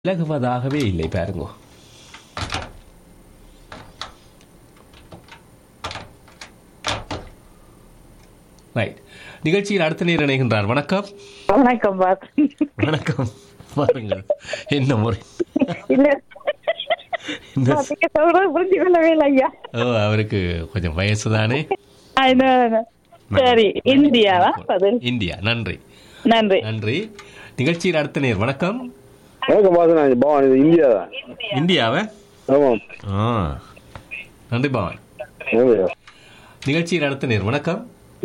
விலகுவதாகவே இல்லை பாருங்க ரைட் நிகழ்ச்சியில் அடுத்த நேர் இணைகின்றார் வணக்கம் வணக்கம் பாத் வணக்கம் பாருங்கள் என்ன முறை இல்ல இந்த நீங்க சொல்றது புரிஞ்சு கொள்ளவே இல்லை ஐயா ஓ அவருக்கு கொஞ்சம் வயசு தானே ஆ, என்ன, என்ன. சரி இந்தியாவா பதில் இந்தியா நன்றி நன்றி நன்றி நிகழ்ச்சியில் அடுத்த நேர் வணக்கம் வணக்கம் பாசனா பவன் இது இந்தியா தான் இந்தியாவை ஆமாம் ஆ நன்றி பவன் ஆமாய்யா. நிகழ்ச்சியில் அடுத்த நேர் வணக்கம்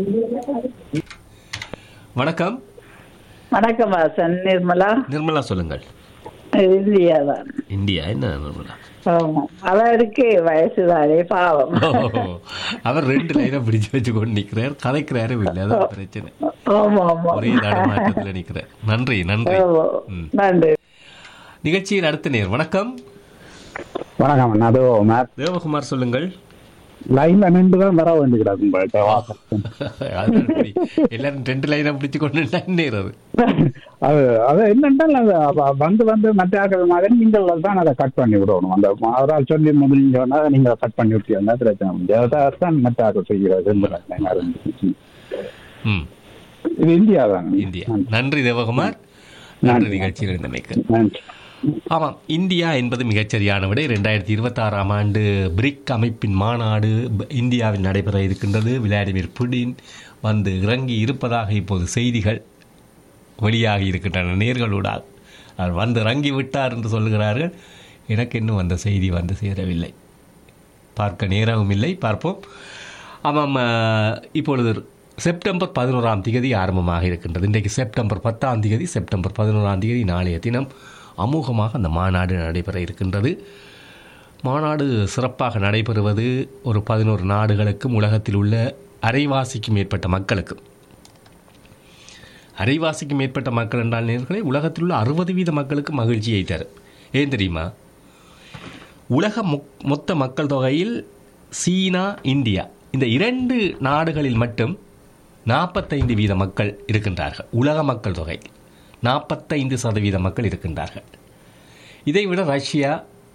வணக்கம் வணக்கம் வாசன் நிர்மலா நிர்மலா சொல்லுங்கள் இந்தியா தான் இந்தியா என்ன நிர்மலா ஆமா அவருக்கு வயசுதானே பாவம் ஓ, அவர் ரெண்டு லைனை பிடிச்சு வச்சு கொண்டு நிக்கிறார் கதைக்கிறாரும் இல்லை அதான் பிரச்சனை ஆமா ஆமா ஒரே தடமாட்டத்துல நிக்கிறார் நன்றி நன்றி ஆமா. ம். நன்றி நிகழ்ச்சியில் அடுத்த நேர் வணக்கம் வணக்கம் அண்ணா அது மேப் தேவகுமார் சொல்லுங்கள் லைன்ல நின்று தான் வர வேண்டியது உங்கள்கிட்ட வாசல் அதான் இப்படி. எல்லாரும் ரெண்டு லைனை பிடிச்சு கொண்டு நேரம் அது அது என்னென்றால் அது அவ- வந்து வந்து மற்ற ஆக்கள் மாதிரி நீங்கள் தான் அதை கட் பண்ணி விடணும் அந்த அவரால் சொல்லி முதல் நீங்க வந்தா நீங்க கட் பண்ணி விட்டீங்கன்னா பிரச்சனை முடியாது அதான் மற்ற ஆக்கள் செய்கிறது ரெண்டு line ஆரம்பிச்சு. ம் இது இந்தியா தான் இந்தியா நன்றி தேவகுமார் நன்றி நிகழ்ச்சியில் இருந்தமைக்கு நன்றி ஆமாம் இந்தியா என்பது மிகச்சரியான விட ரெண்டாயிரத்தி இருபத்தாறாம் ஆண்டு பிரிக் அமைப்பின் மாநாடு ப- இந்தியாவில் நடைபெற இருக்கின்றது விளாடிமிர் புடின் வந்து இறங்கி இருப்பதாக இப்போது செய்திகள் வெளியாகி இருக்கின்றன நேர்களூடாக அவர் வந்து இறங்கி விட்டார் என்று சொல்லுகிறார்கள் எனக்கு இன்னும் அந்த செய்தி வந்து சேரவில்லை பார்க்க நேரமும் இல்லை பார்ப்போம் ஆமாம் அஹ், இப்பொழுது செப்டம்பர் பதினோராம் தேதி ஆரம்பமாக இருக்கின்றது இன்றைக்கு செப்டம்பர் பத்தாம் தேதி செப்டம்பர் பதினோராம் தேதி நாளைய தினம் அமோகமாக அந்த மாநாடு நடைபெற இருக்கின்றது மாநாடு சிறப்பாக நடைபெறுவது ஒரு பதினோரு நாடுகளுக்கும் உலகத்தில் உள்ள அரைவாசிக்கும் மேற்பட்ட மக்களுக்கும் அரைவாசிக்கும் மேற்பட்ட மக்கள் என்றால் நேர்களே உலகத்தில் உள்ள அறுபது வீத மக்களுக்கு மகிழ்ச்சியை தரும் ஏன் தெரியுமா உலக மொ- மொத்த மக்கள் தொகையில் சீனா இந்தியா இந்த இரண்டு நாடுகளில் மட்டும் நாற்பத்தைந்து வீத மக்கள் இருக்கின்றார்கள் உலக மக்கள் தொகை நாற்பத்தைந்து சதவீத மக்கள் இருக்கின்றார்கள் இதைவிட ரஷ்யா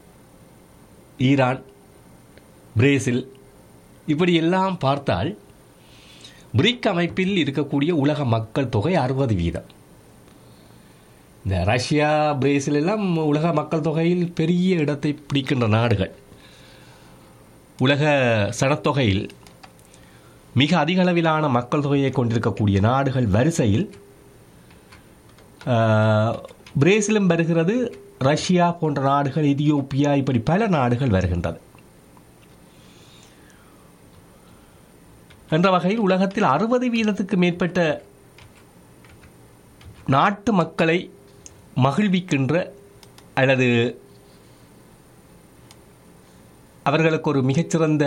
ஈரான் பிரேசில் இப்படி எல்லாம் பார்த்தால் பிரிக் அமைப்பில் இருக்கக்கூடிய உலக மக்கள் தொகை அறுபது வீதம் இந்த ரஷ்யா பிரேசில் எல்லாம் உலக மக்கள் தொகையில் பெரிய இடத்தை பிடிக்கின்ற நாடுகள் உலக சனத்தொகையில் மிக அதிக அளவிலான மக்கள் தொகையை கொண்டிருக்கக்கூடிய நாடுகள் வரிசையில் ஆஹ், பிரேசிலும் வருகிறது ரஷ்யா போன்ற நாடுகள் எதியோப்பியா இப்படி பல நாடுகள் வருகின்றது என்ற வகையில் உலகத்தில் அறுபது வீதத்துக்கு மேற்பட்ட நாட்டு மக்களை மகிழ்விக்கின்ற அல்லது அவர்களுக்கு ஒரு மிகச்சிறந்த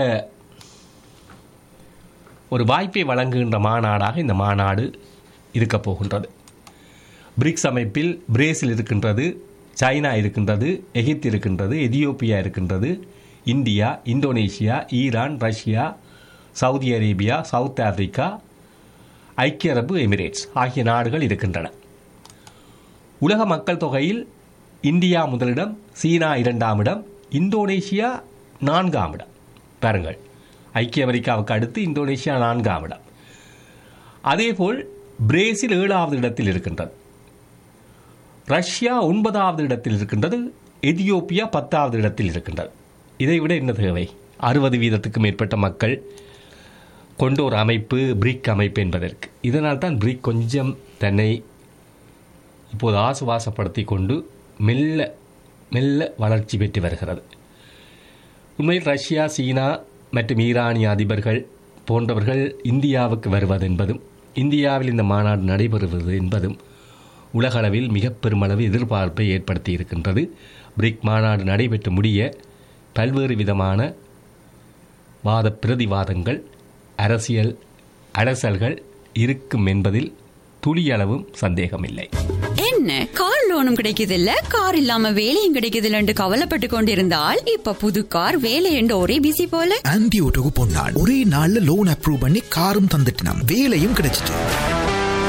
ஒரு வாய்ப்பை வழங்குகின்ற மாநாடாக இந்த மாநாடு இருக்கப் போகின்றது பிரிக்ஸ் அமைப்பில் பிரேசில் இருக்கின்றது சைனா இருக்கின்றது எகிப்து இருக்கின்றது எதியோப்பியா இருக்கின்றது India Indonesia Iran Russia Saudi Arabia South Africa ஐக்கிய அரபு எமிரேட்ஸ் ஆகிய நாடுகள் இருக்கின்றன உலக மக்கள் தொகையில் இந்தியா முதலிடம் சீனா இரண்டாம் இடம் இந்தோனேஷியா நான்காம் இடம் பாருங்கள் ஐக்கிய அமெரிக்காவுக்கு அடுத்து இந்தோனேஷியா நான்காம் இடம் அதேபோல் பிரேசில் ஏழாவது இடத்தில் இருக்கின்றது ரஷ்யா ஒன்பதாவது இடத்தில் இருக்கின்றது எதியோப்பியா பத்தாவது இடத்தில் இருக்கின்றது இதைவிட என்ன தேவை அறுபது வீதத்துக்கு மேற்பட்ட மக்கள் கொண்ட ஒரு அமைப்பு பிரிக் அமைப்பு என்பதற்கு இதனால் தான் பிரிக் கொஞ்சம் தன்னை இப்போது ஆசுவாசப்படுத்தி கொண்டு மெல்ல மெல்ல வளர்ச்சி பெற்று வருகிறது உண்மையில் ரஷ்யா சீனா மற்றும் ஈரானிய அதிபர்கள் போன்றவர்கள் இந்தியாவுக்கு வருவது என்பதும் இந்தியாவில் இந்த மாநாடு நடைபெறுவது என்பதும் உலகளவில் மிக பெருமளவு எதிர்பார்ப்பை ஏற்படுத்தி இருக்கின்றது பிரிக் மாநாடு நடைபெற்று முடிய பல்வேறு விதமான வாத பிரதிவாதங்கள் அரசியல் அலசல்கள் இருக்கும் என்பதில் துளியளவும் சந்தேகமில்லை என்ன கார் லோனும் கிடைக்குது இல்ல கார் இல்லாம வேலையும் கிடைக்குது இல்லன்னு கவலைப்பட்டு கொண்டிருந்தால் இப்ப புது கார் வேலை என்று ஒரே பிசி போல ஆன்டி ஓட்டோக்கு பொன்னாள் ஒரே நாள்ல லோன் அப்ரூவ் பண்ணி காரும் தந்துட்டு வேலையும் கிடைச்சிட்டு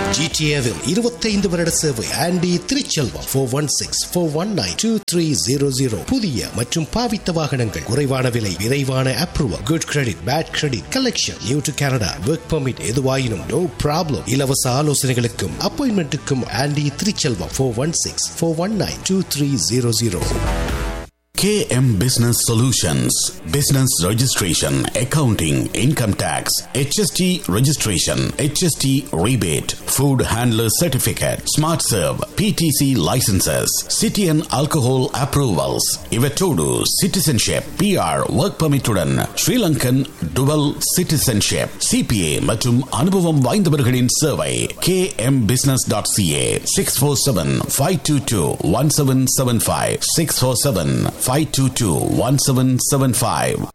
ஜிடிஏவில் இருபத்தைந்து வருட சேவை Andy Thiruchelvam four one six four one nine two three zero zero புதிய மற்றும் பாவித்த வாகனங்கள் குறைவான விலை விரைவான approval good credit bad credit collection new to Canada work permit எதுவாயினும் நோ ப்ராப்ளம் இலவச ஆலோசனைகளுக்கும் அப்பாயின்மெண்ட்டுக்கும் Andy Thiruchelvam four one six four one nine two three zero zero KM Business Solutions Business Registration, Accounting, Income Tax, HST Registration, HST Rebate, Food Handler Certificate, Smart Serve, PTC Licenses, City and Alcohol Approvals, Ivetodu Citizenship, PR Work Permit உடன் Sri Lankan Dual Citizenship, CPA மற்றும் அனுபவம் வாய்ந்தவர்களின் சேவை kmbusiness.ca 647-522-1775 647-522-1775